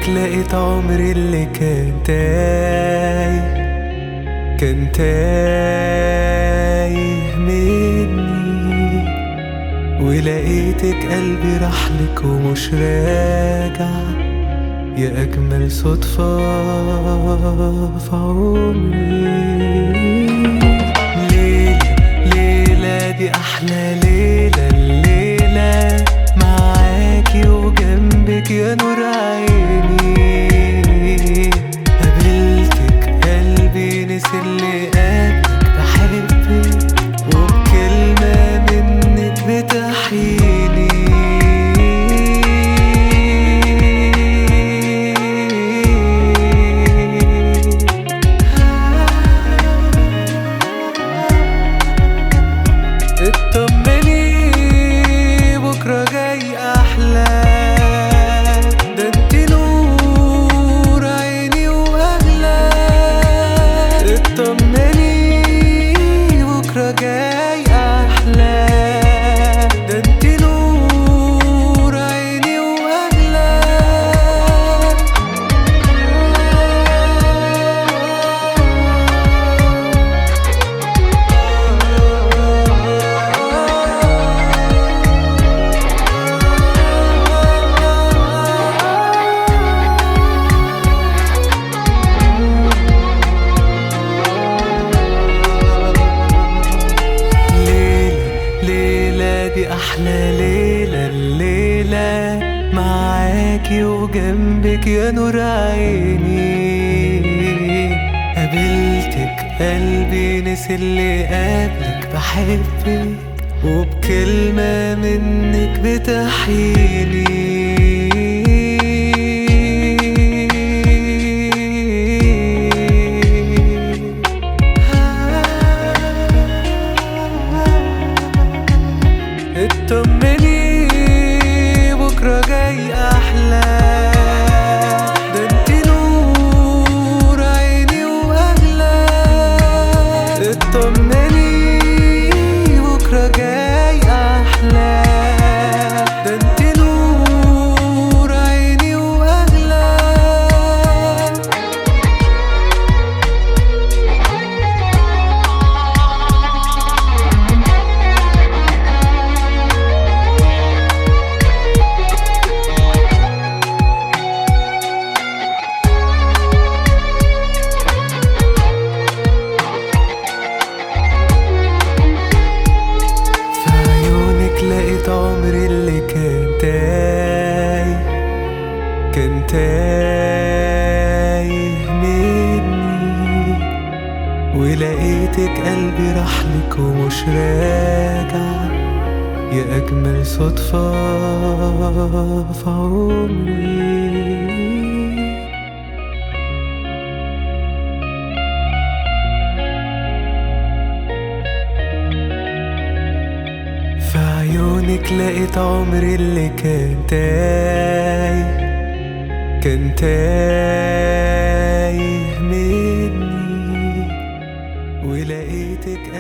عيونك لقيت عمري اللي كان تايه كان تايه مني ولقيتك قلبي راحلك ومش راجع يا أجمل صدفة في عمري ليلة ليلة دي أحلى ليلة الليلة معاكي وجنبك يا نور عيني قابلتك قلبي نسي اللي قبلك بحبك وبكلمة منك بتحيني اطمني بكرة جاي أحلى ده انت نور عيني وأغلى اطمني بكرة جاي أحلى ده انت نور عيني وأغلى ليلة ليلة دي أحلى ليلة الليلة معاكي وجنبك يا نور عيني قابلتك قلبي نسي اللي قبلك بحبك وبكلمة منك بتحييني اطمني بكرة جاي أحلى ده انت نور عيني وأغلى اطمني بكرة جاي أحلى ده انت نور عيني وأغلى في عيونك لقيت عمري اللي كان تايه كان تايه مني ولقيتك قلبي راحلك ومش راجع يا أجمل صدفة في عمري في عيونك لقيت عمري اللي كان تايه كان تايه مني ولقيتك